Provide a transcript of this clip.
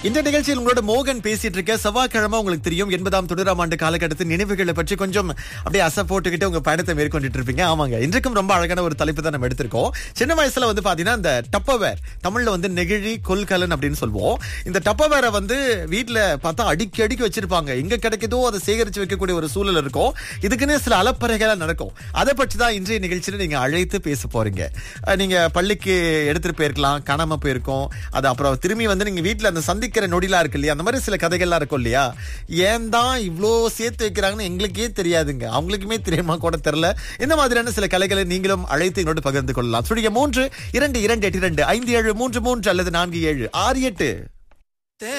இந்த நிகழ்ச்சியில் உங்களோட மோகன் பேசிட்டு இருக்க செவ்வாய்க்கிழமை உங்களுக்கு தெரியும் எண்பதாம் தொண்ணூறாம் ஆண்டு காலகட்டத்தின் நினைவுகளை பற்றி கொஞ்சம் அப்படியே அசை போட்டுக்கிட்டு உங்க பயணத்தை மேற்கொண்டுட்டு இருப்பீங்க ஆமாங்க இன்றைக்கும் ரொம்ப அழகான ஒரு தலைப்பு தான் நம்ம எடுத்திருக்கோம் சின்ன வயசுல வந்து பாத்தீங்கன்னா இந்த டப்பவேர் தமிழ்ல வந்து நெகிழி கொல்கலன் அப்படின்னு சொல்லுவோம் இந்த டப்பவேரை வந்து வீட்டுல பார்த்தா அடிக்கி அடிக்கி வச்சிருப்பாங்க எங்க கிடைக்குதோ அதை சேகரிச்சு வைக்கக்கூடிய ஒரு சூழல் இருக்கும் இதுக்குன்னு சில அலப்பறைகள் நடக்கும் அதை பற்றி தான் இன்றைய நிகழ்ச்சியில நீங்க அழைத்து பேச போறீங்க அஹ் நீங்க பள்ளிக்கு எடுத்துட்டு போயிருக்கலாம் காணாம போயிருக்கோம் அது அப்புறம் திரும்பி வந்து நீங்க வீட்டுல அந்த சந்திக்கிற நொடிலாம் இருக்கு இல்லையா அந்த மாதிரி சில கதைகள்லாம் இருக்கும் இல்லையா ஏன் தான் இவ்வளோ சேர்த்து வைக்கிறாங்கன்னு எங்களுக்கே தெரியாதுங்க அவங்களுக்குமே தெரியுமா கூட தெரியல இந்த மாதிரியான சில கலைகளை நீங்களும் அழைத்து என்னோடு பகிர்ந்து கொள்ளலாம் சுடிய மூன்று இரண்டு இரண்டு எட்டு இரண்டு ஐந்து ஏழு மூன்று மூன்று அல்லது நான்கு ஏழு ஆறு எட்டு